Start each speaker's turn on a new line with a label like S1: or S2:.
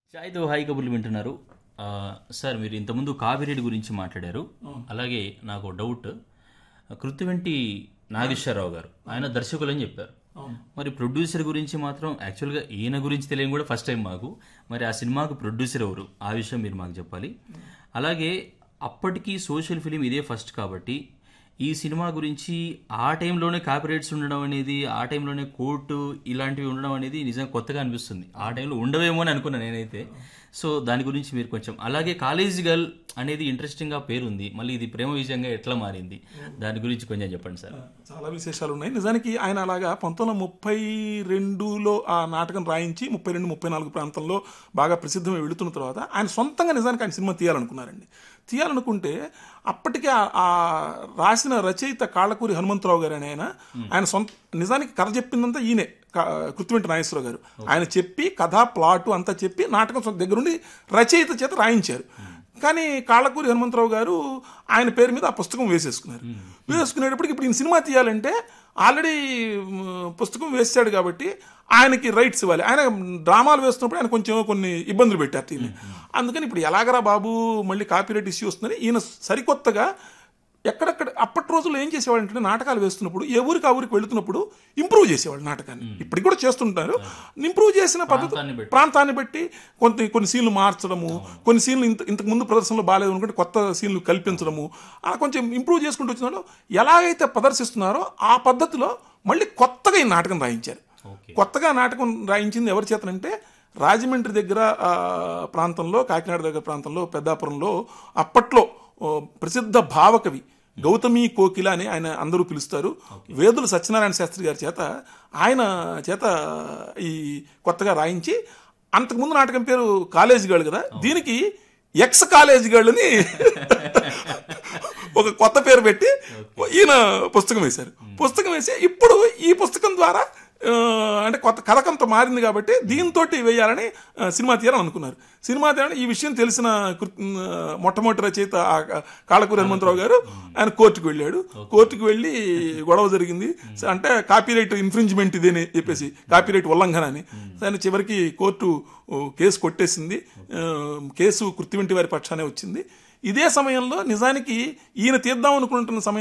S1: చాయ్తో hi కబుర్లు వింటున్నారు ఆ, సార్ మీరు ఇంతకుముందు కావిరెడ్డి గురించి మాట్లాడారు అలాగే నాకు డౌట్ కృత్తివెంటి నాగేశ్వరరావు గారు ఆయన దర్శకులు అని చెప్పారు మరి ప్రొడ్యూసర్ గురించి మాత్రం యాక్చువల్గా ఈయన గురించి తెలియని కూడా ఫస్ట్ టైం మాకు మరి ఆ సినిమాకు ప్రొడ్యూసర్ ఎవరు ఆ విషయం మీరు మాకు చెప్పాలి అలాగే అప్పటికి సోషల్ ఫిలిం ఇదే ఫస్ట్ కాబట్టి ఈ సినిమా గురించి ఆ టైంలోనే కాపీరైట్స్ ఉండడం అనేది ఆ టైంలోనే కోర్టు ఇలాంటివి ఉండడం అనేది నిజంగా కొత్తగా అనిపిస్తుంది ఆ టైంలో ఉండవేమో అని అనుకున్నాను నేనైతే సో దాని గురించి మీరు కొంచెం అలాగే కాలేజ్ గర్ల్ అనేది ఇంట్రెస్టింగ్గా పేరుంది మళ్ళీ ఇది ప్రేమ విషయంగా ఎట్లా మారింది దాని గురించి కొంచెం చెప్పండి సార్
S2: చాలా విశేషాలు ఉన్నాయి నిజానికి ఆయన అలాగా పంతొమ్మిది వందల ముప్పై రెండులో ఆ నాటకం రాయించి ముప్పై రెండు ముప్పై నాలుగు ప్రాంతంలో బాగా ప్రసిద్ధమై వెళుతున్న తర్వాత ఆయన సొంతంగా నిజానికి ఆయన సినిమా తీయాలనుకున్నారండి తీయాలనుకుంటే అప్పటికే ఆ- ఆ రాసిన రచయిత కాళ్ళకూరి హనుమంతరావు గారు అని ఆయన ఆయన సొంత నిజానికి కథ చెప్పిందంతా ఈయనే క- కృత్తివెంటి నాగేశ్వరరావు గారు ఆయన చెప్పి కథ ప్లాటు అంతా చెప్పి నాటకం సొంత దగ్గరుండి రచయిత చేత రాయించారు కానీ కాళ్ళకూరి హనుమంతరావు గారు ఆయన పేరు మీద ఆ పుస్తకం వేసేసుకున్నారు వేసుకునేటప్పటికి ఇప్పుడు ఈయన సినిమా తీయాలంటే ఆల్రెడీ మ్, పుస్తకం వేసాడు కాబట్టి ఆయనకి రైట్స్ ఇవ్వాలి ఆయన డ్రామాలు వేస్తున్నప్పుడు ఆయన కొంచెం కొన్ని ఇబ్బందులు పెట్టారు దీన్ని అందుకని ఇప్పుడు ఎలాగరా బాబు మళ్ళీ కాపీరైట్ ఇష్యూ వస్తుందని ఈయన సరికొత్తగా ఎక్కడెక్కడ అప్పటి రోజుల్లో ఏం చేసేవాళ్ళు అంటే నాటకాలు వేస్తున్నప్పుడు ఏ ఊరికి ఆ ఊరికి వెళుతున్నప్పుడు ఇంప్రూవ్ చేసేవాళ్ళు నాటకాన్ని ఇప్పటికి కూడా చేస్తుంటారు ఇంప్రూవ్ చేసిన పద్ధతి
S1: ప్రాంతాన్ని బట్టి.
S2: ప్రాంతాన్ని బట్టి కొంత కొన్ని సీన్లు మార్చడము కొన్ని సీన్లు ఇంత ఇంతకు ముందు ప్రదర్శనలో బాగాలేదు అనుకుంటే కొత్త సీన్లు కల్పించడము అలా కొంచెం ఇంప్రూవ్ చేసుకుంటూ వచ్చినాడో ఎలాగైతే ప్రదర్శిస్తున్నారో ఆ పద్ధతిలో మళ్ళీ కొత్తగా ఈ నాటకం రాయించారు
S1: ఓకే
S2: కొత్తగా నాటకం రాయించింది ఎవరి చేతనంటే రాజమండ్రి దగ్గర ఆ, ప్రాంతంలో కాకినాడ దగ్గర ప్రాంతంలో పెద్దాపురంలో అప్పట్లో ఓ, ప్రసిద్ధ భావకవి గౌతమి కోకిల అని ఆయన అందరూ పిలుస్తారు వేదుల సత్యనారాయణ శాస్త్రి గారి చేత ఆయన చేత ఈ కొత్తగా రాయించి అంతకుముందు నాటకం పేరు కాలేజ్ గర్ల్ కదా దీనికి ఎక్స్ కాలేజ్ గర్ల్ అని ఒక కొత్త పేరు పెట్టి ఈయన పుస్తకం వేశారు పుస్తకం వేసి ఇప్పుడు ఈ పుస్తకం ద్వారా ఆ, అంటే కొత్త కథకంత మారింది కాబట్టి దీంతో వేయాలని ఆ, సినిమా తీయాలని అనుకున్నారు సినిమా తీయాలని ఈ విషయం తెలిసిన కృ- ఆ, మొట్టమొదటి రచయిత ఆ కాళకూరి హనుమంతరావు గారు ఆయన కోర్టుకు వెళ్ళాడు కోర్టుకు వెళ్ళి గొడవ జరిగింది అంటే కాపీరైట్ ఇన్ఫ్రింజ్మెంట్ ఇదని చెప్పేసి కాపీరైట్ ఉల్లంఘన అని దాని చివరికి కోర్టు ఓ, కేసు కొట్టేసింది ఆ, కేసు కృత్తివెంటి వారి పక్షానే వచ్చింది ఇదే సమయంలో నిజానికి ఈయన తీద్దాం అనుకుంటున్న సమయం